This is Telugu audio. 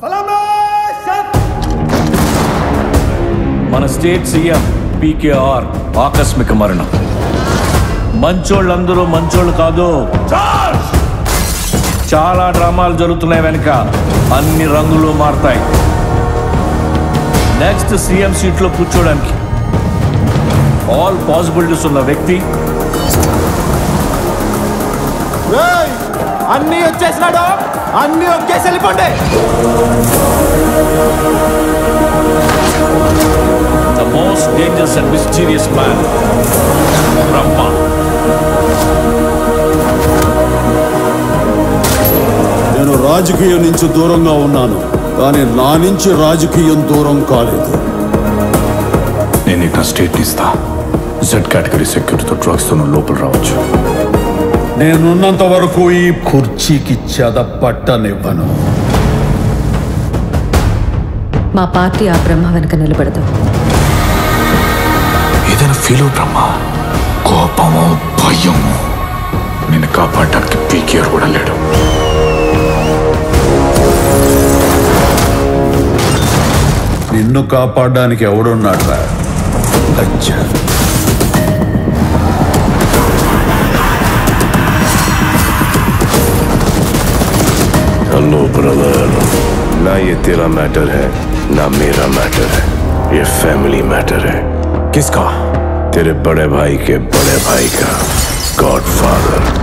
మన స్టేట్ సీఎం పీకేఆర్ ఆకస్మిక మరణం మంచోళ్ళందరూ మంచోళ్ళు కాదు చాలా డ్రామాలు జరుగుతున్నాయి వెనక అన్ని రంగులు మారతాయి నెక్స్ట్ సీఎం సీట్లో కూర్చోడానికి ఆల్ పాసిబిలిటీస్ ఉన్న వ్యక్తి అన్ని వచ్చేసినాడు అన్ని వచ్చేసి వెళ్ళిపోండి the most dangerous and mysterious man Brahma నేను రాజకీయం నుంచి దూరంగా ఉన్నాను కానీ నా నుంచి రాజకీయం దూరం కాలేదు నేను నీకు నా స్టేట్ ఇస్తా జెడ్ కేటగిరీ సెక్యూరిటీతో డ్రగ్స్తో నువ్వు లోపల రావచ్చు నేనున్నంత వరకు ఈ కుర్చీకి చెద పట్టనివ్వను మా పార్టీ ఆ బ్రహ్మ వెనక నిలబడదు ఏదైనా ఫీల్ అవు బ్రహ్మ కోపము భయము నిన్ను కాపాడడానికి పీకేఆర్ కూడా లేడు నిన్ను కాపాడడానికి ఎవడున్నాడు రా లజ్జ हेलो ब्रदर ना ये तेरा मैटर है ना मेरा मैटर है ये फैमिली मैटर है किसका तेरे बड़े भाई के बड़े भाई का गॉडफादर